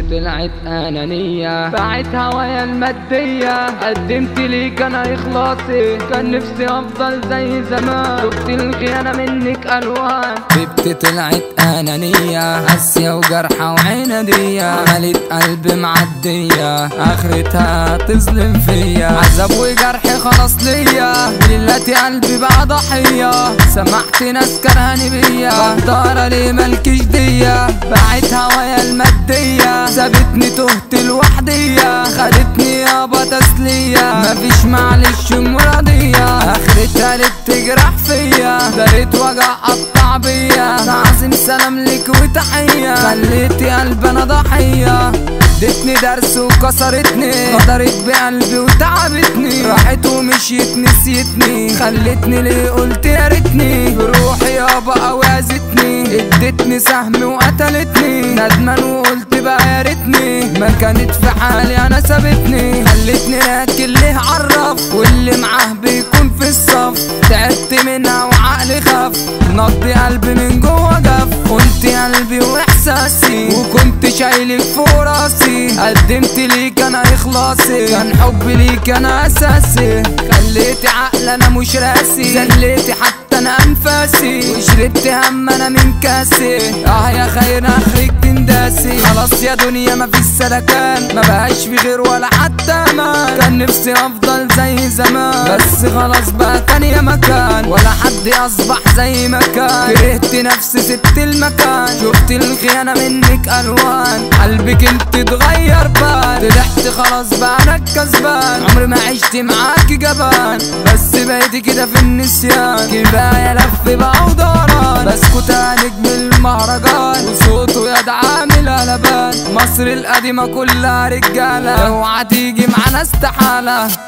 طلعت انانية باعت هوايا المادية قدمت ليك انا اخلاصي كان نفسي افضل زي زمان شفت الخيانة منك الوان بنت طلعت انانية قاسية وجرحة وعنادية عملت قلب معدية اخرتها تظلم فيا عذاب وجرح خلاص ليا دلوقتي قلبي بقى ضحية سمعت ناس كرهاني بيا بهدارة ليه مالكش دية باعت هوايا المادية سابتني تهت لوحدية خدتني يابا تسلية مفيش معلش مرضية اخرتها اللي بتجرح فيا دارت وجع قطع بيا تعظيم سلام لك وتحية خليتي قلب انا ضحية ادتني درس وكسرتني غدرت بقلبي وتعبتني راحت ومشيت نسيتني خلتني ليه قلت يا ريتني بروحي يابا اوازتني ادتني سهم وقتلتني ندمان وقلت بقى يا ريتني ما كانت في حالي انا سابتني خلتني راكن ليه عرف واللي معاه بيكون في الصف تعبت منها وعقلي خف نبض قلبي من جوه جف قلت قلبي واحساسي وكنت شايلك فوق راسي قدمت ليك انا اخلاصي كان حبي ليك انا اساسي خليتي عقل انا مش راسي زليتي حتى انا انفاسي وشربت هم انا من كاسي اه يا خير اخرك تنداسي خلاص يا دنيا ما فيش سلكان ما بقاش في غير ولا حتى امان كان نفسي افضل زي زمان بس خلاص بقى كان يا مكان ولا حد اصبح زي ما كان كرهت نفسي سبت المكان شفت الخيانة منك الوان قلبك انت اتغير بان طلعت خلاص بقى انا الكسبان عمري ما عشت معاكي جبان بس بقيت كده في النسيان كفاية لف بقى ودوران بسكت نجم المهرجان وصوته يا عامل قلبان مصر القديمة كلها رجالة اوعى تيجي معانا استحالة